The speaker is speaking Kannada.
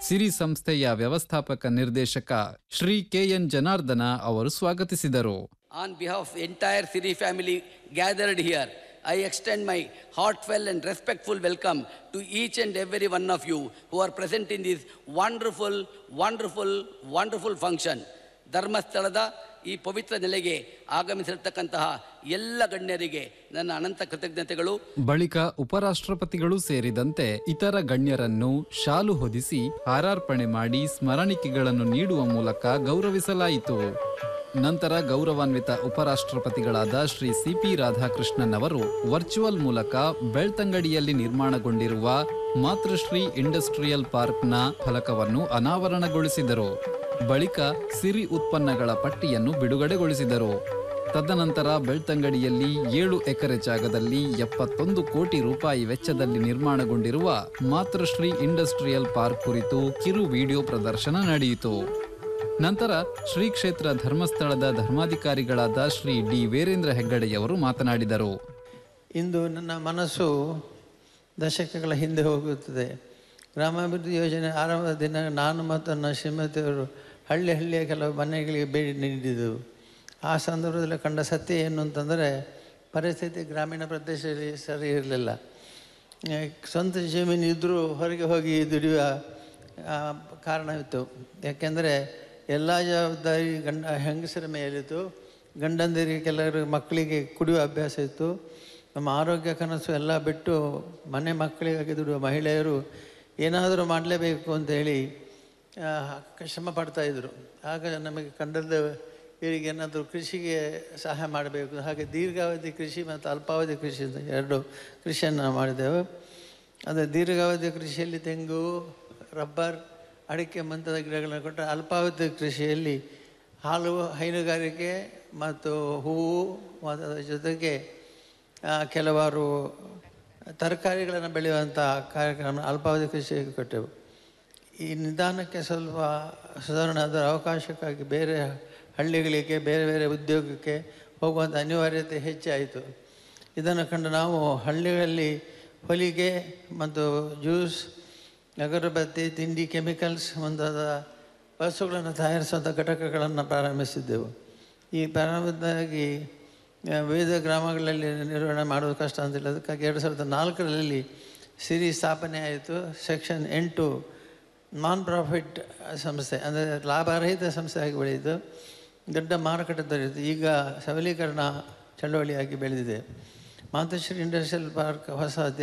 ಸಿರಿ ಸಂಸ್ಥೆಯ ವ್ಯವಸ್ಥಾಪಕ ನಿರ್ದೇಶಕ ಶ್ರೀ ಕೆಎನ್ ಜನಾರ್ದನ ಅವರು ಸ್ವಾಗತಿಸಿದರು On behalf of entire Siri family gathered here, I extend my heartfelt and respectful welcome to each and every one of you who are present in this wonderful, wonderful, wonderful function. ಧರ್ಮಸ್ಥಳದ ಈ ಪವಿತ್ರ ನೆಲೆಗೆ ಆಗಮಿಸಿರ್ತಕ್ಕಂತಹ ಎಲ್ಲ ಗಣ್ಯರಿಗೆ ನನ್ನ ಅನಂತ ಕೃತಜ್ಞತೆಗಳು ಬಳಿಕ ಉಪರಾಷ್ಟ್ರಪತಿಗಳು ಸೇರಿದಂತೆ ಇತರ ಗಣ್ಯರನ್ನು ಶಾಲು ಹೊದಿಸಿ ಹಾರಾರ್ಪಣೆ ಮಾಡಿ ಸ್ಮರಣಿಕೆಗಳನ್ನು ನೀಡುವ ಮೂಲಕ ಗೌರವಿಸಲಾಯಿತು ನಂತರ ಗೌರವಾನ್ವಿತ ಉಪರಾಷ್ಟ್ರಪತಿಗಳಾದ ಶ್ರೀ ಸಿಪಿ ರಾಧಾಕೃಷ್ಣನ್ ಅವರು ವರ್ಚುವಲ್ ಮೂಲಕ ಬೆಳ್ತಂಗಡಿಯಲ್ಲಿ ನಿರ್ಮಾಣಗೊಂಡಿರುವ ಮಾತೃಶ್ರೀ ಇಂಡಸ್ಟ್ರಿಯಲ್ ಪಾರ್ಕ್ನ ಫಲಕವನ್ನು ಅನಾವರಣಗೊಳಿಸಿದರು ಬಳಿಕ ಸಿರಿ ಉತ್ಪನ್ನಗಳ ಪಟ್ಟಿಯನ್ನು ಬಿಡುಗಡೆಗೊಳಿಸಿದರು ತದನಂತರ ಬೆಳ್ತಂಗಡಿಯಲ್ಲಿ ಏಳು ಎಕರೆ ಜಾಗದಲ್ಲಿ ಎಪ್ಪತ್ತೊಂದು ಕೋಟಿ ರೂಪಾಯಿ ವೆಚ್ಚದಲ್ಲಿ ನಿರ್ಮಾಣಗೊಂಡಿರುವ ಮಾತೃಶ್ರೀ ಇಂಡಸ್ಟ್ರಿಯಲ್ ಪಾರ್ಕ್ ಕುರಿತು ಕಿರು ವಿಡಿಯೋ ಪ್ರದರ್ಶನ ನಡೆಯಿತು ನಂತರ ಶ್ರೀ ಕ್ಷೇತ್ರ ಧರ್ಮಸ್ಥಳದ ಧರ್ಮಾಧಿಕಾರಿಗಳಾದ ಶ್ರೀ ಡಿ ವೀರೇಂದ್ರ ಹೆಗ್ಗಡೆಯವರು ಮಾತನಾಡಿದರು ಇಂದು ನನ್ನ ಮನಸ್ಸು ದಶಕಗಳ ಹಿಂದೆ ಹೋಗುತ್ತದೆ ಗ್ರಾಮಾಭಿವೃದ್ಧಿ ಯೋಜನೆ ಆರಂಭದ ದಿನ ನಾನು ಮತ್ತು ನನ್ನ ಶ್ರೀಮತಿಯವರು ಹಳ್ಳಿ ಹಳ್ಳಿಯ ಕೆಲವು ಮನೆಗಳಿಗೆ ಭೇಟಿ ನೀಡಿದ್ದೆವು ಆ ಸಂದರ್ಭದಲ್ಲಿ ಕಂಡ ಸತ್ಯ ಏನು ಅಂತಂದರೆ ಪರಿಸ್ಥಿತಿ ಗ್ರಾಮೀಣ ಪ್ರದೇಶದಲ್ಲಿ ಸರಿ ಇರಲಿಲ್ಲ ಆ, ಸ್ವಂತ ಜಮೀನು ಇದ್ದರೂ ಹೊರಗೆ ಹೋಗಿ ದುಡಿಯುವ ಆ, ಕಾರಣವಿತ್ತು ಯಾಕೆಂದರೆ ಎಲ್ಲ ಜವಾಬ್ದಾರಿ ಗಂಡ ಹೆಂಗಸರ ಮೇಲಿತ್ತು ಗಂಡಂದಿರಿಗೆ ಕೆಲವರು ಮಕ್ಕಳಿಗೆ ಕುಡಿಯುವ ಅಭ್ಯಾಸ ಇತ್ತು ನಮ್ಮ ಆರೋಗ್ಯ ಕನಸು ಎಲ್ಲ ಬಿಟ್ಟು ಮನೆ ಮಕ್ಕಳಿಗಾಗಿ ದುಡಿಯುವ ಮಹಿಳೆಯರು ಏನಾದರೂ ಮಾಡಲೇಬೇಕು ಅಂತ ಹೇಳಿ ಆ, ಶ್ರಮ ಪಡ್ತಾಯಿದ್ರು ಆಗ ನಮಗೆ ಕಂಡದ್ದು ಇವರಿಗೆ ಏನಾದರೂ ಕೃಷಿಗೆ ಸಹಾಯ ಮಾಡಬೇಕು ಹಾಗೆ ದೀರ್ಘಾವಧಿ ಕೃಷಿ ಮತ್ತು ಅಲ್ಪಾವಧಿ ಕೃಷಿ ಅಂತ ಎರಡು ಕೃಷಿಯನ್ನು ನಾವು ಮಾಡಿದೆವು ಅದೇ ದೀರ್ಘಾವಧಿ ಕೃಷಿಯಲ್ಲಿ ತೆಂಗು ರಬ್ಬರ್ ಅಡಿಕೆ ಮುಂತಾದ ಗಿಡಗಳನ್ನು ಕೊಟ್ಟರೆ ಅಲ್ಪಾವಧಿ ಕೃಷಿಯಲ್ಲಿ ಹಾಲು ಹೈನುಗಾರಿಕೆ ಮತ್ತು ಹೂವು ಮತ್ತು ಅದರ ಜೊತೆಗೆ ಆ, ಕೆಲವಾರು ತರಕಾರಿಗಳನ್ನು ಬೆಳೆಯುವಂಥ ಕಾರ್ಯಕ್ರಮ ಅಲ್ಪಾವಧಿ ಕೃಷಿಗೆ ಕೊಟ್ಟೆವು ಈ ನಿಧಾನಕ್ಕೆ ಸ್ವಲ್ಪ ಸುಧಾರಣೆ ಅದರ ಅವಕಾಶಕ್ಕಾಗಿ ಬೇರೆ ಹಳ್ಳಿಗಳಿಗೆ ಬೇರೆ ಬೇರೆ ಉದ್ಯೋಗಕ್ಕೆ ಹೋಗುವಂಥ ಅನಿವಾರ್ಯತೆ ಹೆಚ್ಚಾಯಿತು ಇದನ್ನು ಕಂಡು ನಾವು ಹಳ್ಳಿಗಳಲ್ಲಿ ಹೊಲಿಗೆ ಮತ್ತು ಜ್ಯೂಸ್ ಅಗರಬತ್ತಿ ತಿಂಡಿ ಕೆಮಿಕಲ್ಸ್ ಮುಂತಾದ ವಸ್ತುಗಳನ್ನು ತಯಾರಿಸುವಂಥ ಘಟಕಗಳನ್ನು ಪ್ರಾರಂಭಿಸಿದ್ದೆವು ಈ ಪ್ರಾರಂಭದಾಗಿ ಆ, ವಿವಿಧ ಗ್ರಾಮಗಳಲ್ಲಿ ನಿರ್ವಹಣೆ ಮಾಡೋದು ಕಷ್ಟ ಅಂತಿಲ್ಲ ಅದಕ್ಕಾಗಿ ಎರಡು ಸಾವಿರದ ನಾಲ್ಕರಲ್ಲಿ ಸಿರಿ ಸ್ಥಾಪನೆ ಆಯಿತು ಸೆಕ್ಷನ್ ಎಂಟು ನಾನ್ ಪ್ರಾಫಿಟ್ ಸಂಸ್ಥೆ ಅಂದರೆ ಲಾಭರಹಿತ ಸಂಸ್ಥೆಯಾಗಿ ಬೆಳೆಯಿತು ದೊಡ್ಡ ಮಾರುಕಟ್ಟೆ ದೊರೆಯಿತು ಈಗ ಸಬಲೀಕರಣ ಚಳವಳಿಯಾಗಿ ಬೆಳೆದಿದೆ ಮಾತೃಶ್ರೀ ಇಂಡಸ್ಟ್ರಿಯಲ್ ಪಾರ್ಕ್ ಹೊಸ